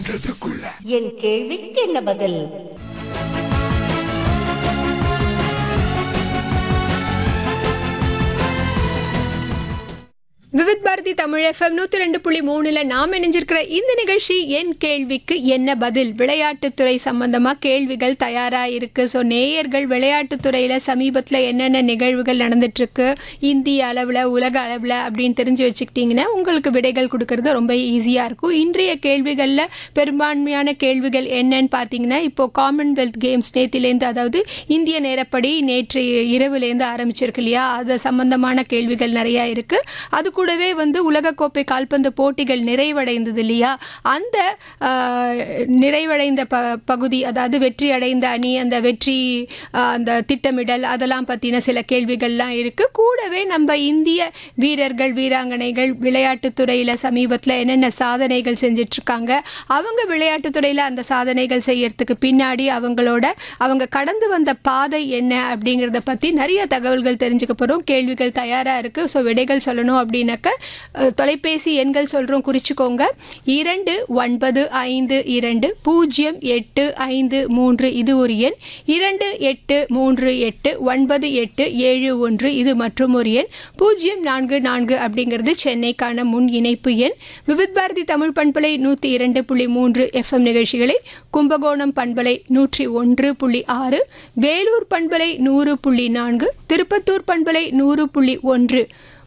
என் கேள்விக்கு என்ன பதில் விவித் பாரதி தமிழ் எஃப்எம் நூற்றி ரெண்டு புள்ளி மூணில் நாம் இணைஞ்சிருக்கிற இந்த நிகழ்ச்சி என் கேள்விக்கு என்ன பதில் விளையாட்டுத்துறை சம்பந்தமாக கேள்விகள் தயாராக இருக்குது ஸோ நேயர்கள் விளையாட்டுத்துறையில் சமீபத்தில் என்னென்ன நிகழ்வுகள் நடந்துட்டுருக்கு இந்திய அளவில் உலக அளவில் அப்படின்னு தெரிஞ்சு வச்சுக்கிட்டிங்கன்னா உங்களுக்கு விடைகள் கொடுக்கறது ரொம்ப ஈஸியாக இருக்கும் இன்றைய கேள்விகளில் பெரும்பான்மையான கேள்விகள் என்னன்னு பார்த்தீங்கன்னா இப்போது காமன்வெல்த் கேம்ஸ் நேத்திலேருந்து அதாவது இந்திய நேரப்படி நேற்று இரவுலேருந்து ஆரம்பிச்சிருக்கு இல்லையா அது சம்பந்தமான கேள்விகள் நிறையா இருக்குது அது கூடவே வந்து உலகக்கோப்பை கால்பந்து போட்டிகள் நிறைவடைந்தது இல்லையா அந்த ஆஹ், நிறைவடைந்த ப பகுதி அதாவது வெற்றி அடைந்த அணி அந்த வெற்றி ஆஹ், அந்த திட்டமிடல் அதெல்லாம் பற்றின சில கேள்விகள்லாம் இருக்குது கூடவே நம்ம இந்திய வீரர்கள் வீராங்கனைகள் விளையாட்டுத்துறையில் சமீபத்தில் என்னென்ன சாதனைகள் செஞ்சிட்ருக்காங்க அவங்க விளையாட்டுத்துறையில் அந்த சாதனைகள் செய்யறதுக்கு பின்னாடி அவங்களோட அவங்க கடந்து வந்த பாதை என்ன அப்படிங்கிறத பற்றி நிறைய தகவல்கள் தெரிஞ்சுக்க போகிறோம் கேள்விகள் தயாராக இருக்குது ஸோ விடைகள் சொல்லணும் அப்படின்னாக்க அஹ், தொலைபேசி எண்கள் சொல்கிறோம் குறிச்சிக்கோங்க இரண்டு ஒன்பது ஐந்து இரண்டு பூஜ்ஜியம் எட்டு ஐந்து மூன்று இது ஒரு எண் இரண்டு எட்டு மூன்று எட்டு ஒன்பது எட்டு ஏழு ஒன்று இது மற்றும் ஒரு எண் பூஜ்ஜியம் நான்கு நான்கு அப்படிங்கிறது சென்னைக்கான முன் இணைப்பு எண் விவித் பாரதி தமிழ் பண்பலை நூற்றி இரண்டு புள்ளி மூன்று எஃப்எம் நிகழ்ச்சிகளை கும்பகோணம் பண்பலை நூற்றி ஒன்று புள்ளி ஆறு வேலூர் பண்பலை நூறு புள்ளி நான்கு திருப்பத்தூர் பண்பலை நூறு புள்ளி ஒன்று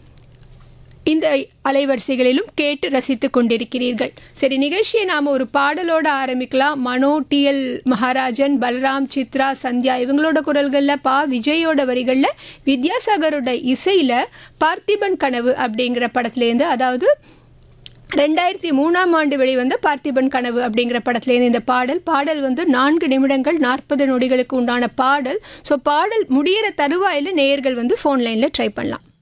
இந்த அலைவரிசைகளிலும் கேட்டு ரசித்துக் கொண்டிருக்கிறீர்கள் சரி நிகழ்ச்சியை நாம் ஒரு பாடலோட ஆரம்பிக்கலாம் மனோ டிஎல் மகாராஜன் பலராம் சித்ரா சந்தியா இவங்களோட குரல்களில் பா விஜயோட வரிகளில் வித்யாசாகரோட இசையில் பார்த்திபன் கனவு அப்படிங்கிற படத்துலேருந்து அதாவது ரெண்டாயிரத்தி மூணாம் ஆண்டு வெளிவந்த பார்த்திபன் கனவு அப்படிங்கிற படத்துலேருந்து இந்த பாடல் பாடல் வந்து நான்கு நிமிடங்கள் நாற்பது நொடிகளுக்கு உண்டான பாடல் ஸோ பாடல் முடியிற தருவாயில் நேயர்கள் வந்து ஃபோன் லைனில் ட்ரை பண்ணலாம்